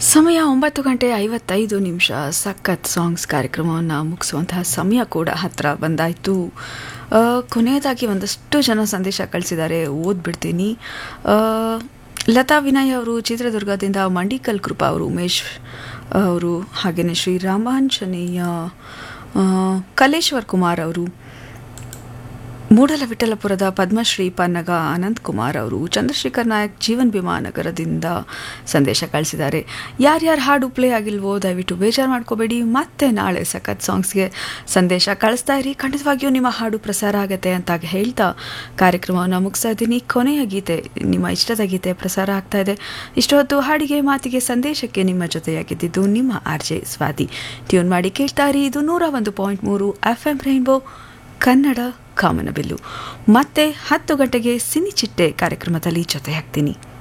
ಸಮಯ ಒಂಬತ್ತು ಗಂಟೆ ಐವತ್ತೈದು ನಿಮಿಷ ಸಖತ್ ಸಾಂಗ್ಸ್ ಕಾರ್ಯಕ್ರಮವನ್ನು ಮುಗಿಸುವಂತಹ ಸಮಯ ಕೂಡ ಹತ್ರ ಬಂದಾಯಿತು ಕೊನೆಯದಾಗಿ ಒಂದಷ್ಟು ಜನ ಸಂದೇಶ ಕಳಿಸಿದ್ದಾರೆ ಓದ್ಬಿಡ್ತೀನಿ ಆ, ಲತಾ ವಿನಯ್ ಅವರು ಚಿತ್ರದುರ್ಗದಿಂದ ಮಂಡಿಕಲ್ ಕೃಪಾ ಅವರು ಉಮೇಶ್ ಅವರು ಹಾಗೆಯೇ ಶ್ರೀ ರಾಮಾಂಜನೇಯ ಆ, ಕಲೇಶ್ವರ್ ಕುಮಾರ್ ಅವರು ಮೂಡಲವಿಠಲಪುರದ ಪದ್ಮಶ್ರೀ ಪನ್ನಗ ಅನಂತ್ ಕುಮಾರ್ ಅವರು ಚಂದ್ರಶೇಖರ್ ನಾಯಕ್ ಜೀವನ್ ಭೀಮಾ ನಗರದಿಂದ ಸಂದೇಶ ಕಳಿಸಿದ್ದಾರೆ ಯಾರ್ಯಾರು ಹಾಡು ಪ್ಲೇ ಆಗಿಲ್ವೋ ದಯವಿಟ್ಟು ಬೇಜಾರು ಮಾಡ್ಕೋಬೇಡಿ ಮತ್ತೆ ನಾಳೆ ಸಖತ್ ಸಾಂಗ್ಸ್ಗೆ ಸಂದೇಶ ಕಳಿಸ್ತಾ ಇರಿ ಖಂಡಿತವಾಗಿಯೂ ನಿಮ್ಮ ಹಾಡು ಪ್ರಸಾರ ಆಗುತ್ತೆ ಅಂತ ಹೇಳ್ತಾ ಕಾರ್ಯಕ್ರಮವನ್ನು ಮುಗಿಸ್ತಾ ಇದ್ದೀನಿ ಕೊನೆಯ ಗೀತೆ ನಿಮ್ಮ ಇಷ್ಟದ ಗೀತೆ ಪ್ರಸಾರ ಆಗ್ತಾ ಇದೆ ಇಷ್ಟೊತ್ತು ಹಾಡಿಗೆ ಮಾತಿಗೆ ಸಂದೇಶಕ್ಕೆ ನಿಮ್ಮ ಜೊತೆಯಾಗಿದ್ದಿದ್ದು ನಿಮ್ಮ ಆರ್ ಜೆ ಸ್ವಾತಿ ಟ್ಯೂನ್ ಮಾಡಿ ಕೇಳ್ತಾ ಇರಿ ಇದು ನೂರ ಒಂದು ಪಾಯಿಂಟ್ ಮೂರು ಎಫ್ ಎಂ ರೈನ್ಬೋ ಕನ್ನಡ ಕಾಮನಬಿಲ್ಲು ಮತ್ತೆ ಹತ್ತು ಗಂಟೆಗೆ ಸಿನಿ ಚಿಟ್ಟೆ ಕಾರ್ಯಕ್ರಮದಲ್ಲಿ ಜೊತೆಯಾಗ್ತೀನಿ